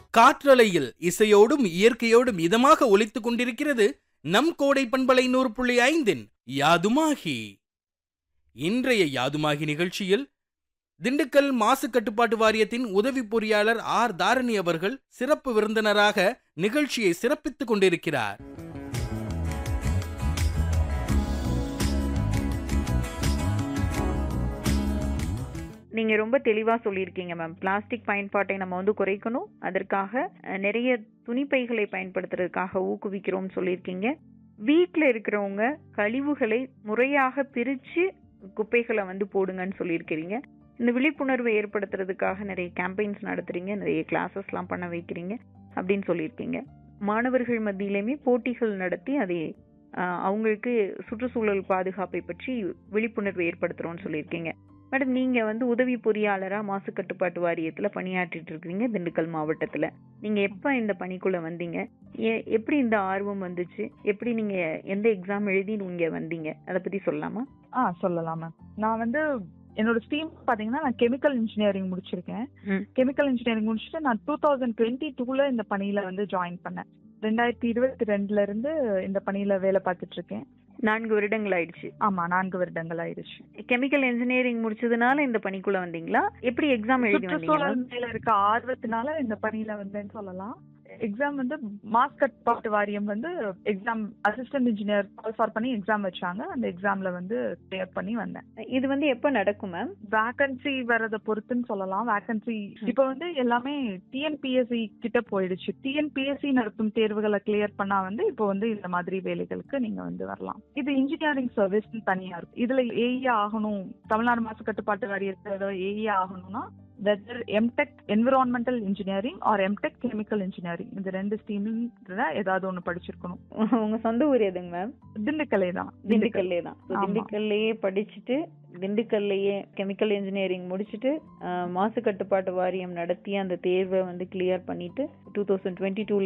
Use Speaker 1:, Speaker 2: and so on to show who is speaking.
Speaker 1: காற்றலையில் இசையோடும் இயற்கையோடும் இதமாக ஒலித்துக் கொண்டிருக்கிறது நம் கோடை பண்பலை நூறு புள்ளி ஐந்தின் யாதுமாகி இன்றைய யாதுமாகி நிகழ்ச்சியில் திண்டுக்கல் மாசு கட்டுப்பாட்டு வாரியத்தின் உதவி பொறியாளர் ஆர் தாரணி அவர்கள் சிறப்பு விருந்தினராக நிகழ்ச்சியை சிறப்பித்துக் கொண்டிருக்கிறார்
Speaker 2: நீங்க ரொம்ப தெளிவா சொல்லியிருக்கீங்க மேம் பிளாஸ்டிக் பயன்பாட்டை நம்ம வந்து குறைக்கணும் அதற்காக அஹ், நிறைய துணிப்பைகளை பயன்படுத்துறதுக்காக ஊக்குவிக்கிறோம்னு சொல்லியிருக்கீங்க வீட்ல இருக்கிறவங்க கழிவுகளை முறையாக பிரிச்சு குப்பைகளை வந்து போடுங்கன்னு சொல்லியிருக்கிறீங்க இந்த விழிப்புணர்வை ஏற்படுத்துறதுக்காக நிறைய கேம்பெயின்ஸ் நடத்துறீங்க நிறைய கிளாஸஸ்லாம் பண்ண வைக்கிறீங்க அப்படின்னு சொல்லியிருக்கீங்க மாணவர்கள் மத்தியிலுமே போட்டிகள் நடத்தி அதை அஹ், அவங்களுக்கு சுற்றுச்சூழல் பாதுகாப்பை பற்றி விழிப்புணர்வு ஏற்படுத்துறோம்னு சொல்லியிருக்கீங்க மேடம் நீங்க வந்து உதவி பொறியாளரா மாசு கட்டுப்பாட்டு வாரியத்துல பணியாற்றிட்டு இருக்கீங்க திண்டுக்கல் மாவட்டத்துல நீங்க எப்ப இந்த பணிக்குள்ள வந்தீங்க எ- எப்படி இந்த ஆர்வம் வந்துச்சு எப்படி நீங்க எந்த எக்ஸாம் எழுதி நீங்க வந்தீங்க அத பத்தி சொல்லலாமா
Speaker 3: ஆ சொல்லலாம் மேம் நான் வந்து என்னோட ஸ்ட்ரீம் பாத்தீங்கன்னா நான் கெமிக்கல் இன்ஜினியரிங் முடிச்சிருக்கேன்
Speaker 2: ம்.
Speaker 3: கெமிக்கல் இன்ஜினியரிங் முடிச்சுட்டு நான் டூ தௌசண்ட் டுவெண்ட்டி டூல இந்த பணியில வந்து ஜாயின் பண்ணேன் ரெண்டாயிரத்தி இருபத்தி ரெண்டுல இருந்து இந்த பணியில வேலை பார்த்துட்டு இருக்கேன்
Speaker 2: நான்கு வருடங்கள் ஆயிடுச்சு
Speaker 3: ஆமா நான்கு வருடங்கள் ஆயிடுச்சு
Speaker 2: கெமிக்கல் இன்ஜினியரிங் முடிச்சதுனால இந்த பணிக்குள்ள வந்தீங்களா எப்படி எக்ஸாம் எழுதி வந்தீங்க
Speaker 3: சுற்றுச்சூழல் மேல இருக்க ஆர்வத்தினால இந்த பணியில வந்தேன்னு சொல்லலாம் எக்ஸாம் வந்து மாஸ் கட்டுப்பாட்டு வாரியம் வந்து எக்ஸாம் அசிஸ்டன்ட் இன்ஜினியர் குவாலிஃபார் பண்ணி எக்ஸாம் வச்சாங்க அந்த எக்ஸாம்ல வந்து கிளியர் பண்ணி வந்தேன்
Speaker 2: இது வந்து எப்ப நடக்கும் மேம்
Speaker 3: வேகன்சி வரத பொறுத்துன்னு சொல்லலாம் வேகன்சி இப்ப வந்து எல்லாமே டிஎன்பிஎஸ்சி கிட்ட போயிடுச்சு டிஎன்பிஎஸ்சி நடத்தும் தேர்வுகளை கிளியர் பண்ணா வந்து இப்போ வந்து இந்த மாதிரி வேலைகளுக்கு நீங்க வந்து வரலாம் இது இன்ஜினியரிங் சர்வீஸ் தனியா இருக்கு இதுல ஏஇ ஆகணும் தமிழ்நாடு மாசு கட்டுப்பாட்டு வாரியத்துல ஏஇ ஆகணும்னா weather MTech environmental engineering or MTech chemical engineering இந்த ரெண்டு ஸ்ட்ரீம்ல ஏதாவது ஒண்ணு படிச்சிருக்கணும்
Speaker 2: உங்க சொந்த ஊர் எதுங்க மேம்
Speaker 3: திண்டுக்கல்லே தான்
Speaker 2: திண்டுக்கல்லே தான் So,
Speaker 3: ஆமா.
Speaker 2: திண்டுக்கல்லையே படிச்சுட்டு திண்டுக்கல்லையே கெமிக்கல் இன்ஜினியரிங் முடிச்சுட்டு அஹ், மாசு கட்டுப்பாட்டு வாரியம் நடத்தி அந்த தேர்வை வந்து கிளியர் பண்ணிட்டு டூ தௌசண்ட் டுவெண்ட்டி டூல